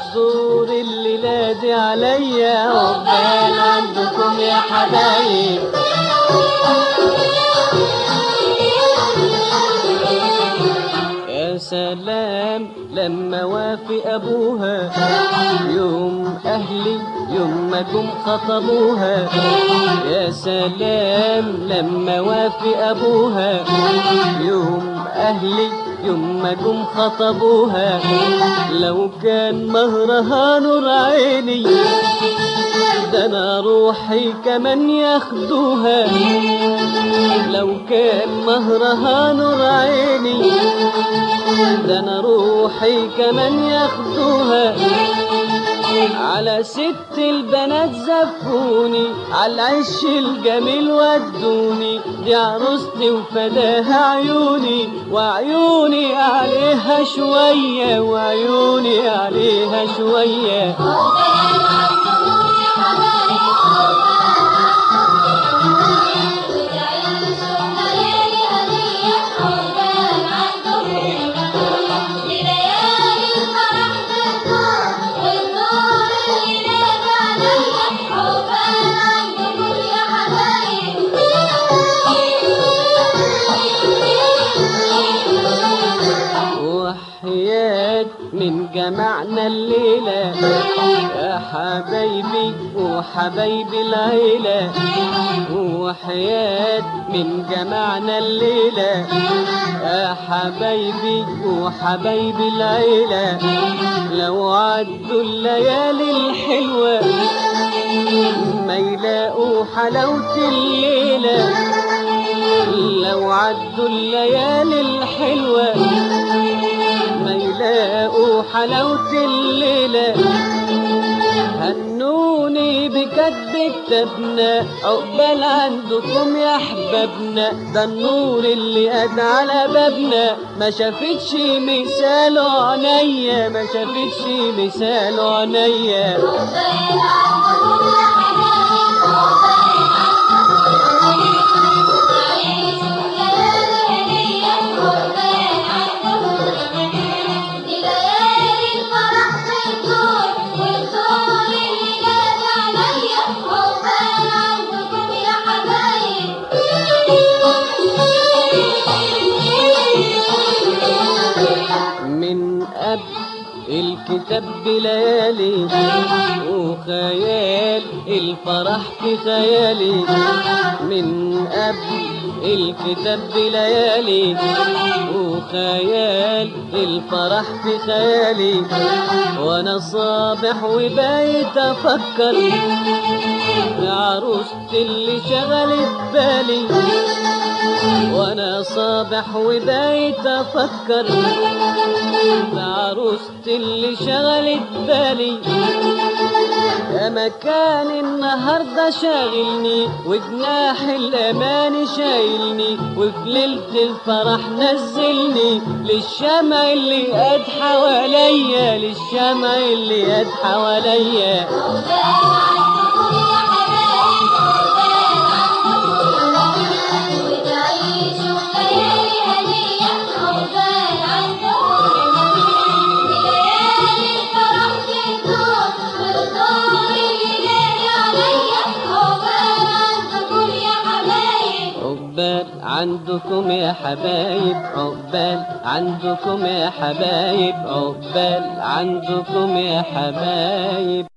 الدور الليلة دي عليا عقبال عندكم يا حبايب يا سلام لما وافي ابوها يوم اهلي يوم ما جم خطبوها يا سلام لما وافي ابوها يوم اهلي يوم ما جم خطبوها لو كان مهرها نور عيني ده انا روحي كمان ياخدوها لو كان مهرها نور عيني ده انا روحي كمان ياخدوها على ست البنات زفوني على العش الجميل ودوني دي عروستي وفداها عيوني وعيوني عليها شوية وعيوني عليها شوية وحياة من جمعنا الليلة يا حبايبي وحبايبي العيلة وحياة من جمعنا الليلة يا حبايبي وحبايبي العيلة لو عدوا الليالي الحلوة ما يلاقوا حلاوة الليلة لو عدوا الليالي الحلوة ما يلاقوا حلاوة الليلة هنوني بكتب كتابنا عقبال عندكم يا احبابنا ده النور اللي قد على بابنا ما شافتش مثاله عينيا ما شافتش مثاله عينيا من قبل الكتاب بليالي وخيال الفرح في خيالي من قبل الكتاب بليالي وخيال الفرح في خيالي وانا صابح وبايت افكر يا عروستي اللي شغلت بالي وانا صابح وبايت افكر بعروستي اللي شغلت بالي يا مكان النهارده شاغلني وجناح الامان شايلني وفي ليله الفرح نزلني للشمع اللي قد حواليا للشمع اللي قد حواليا عقبال عندكم يا حبايب عقبال عندكم يا حبايب عقبال عندكم يا حبايب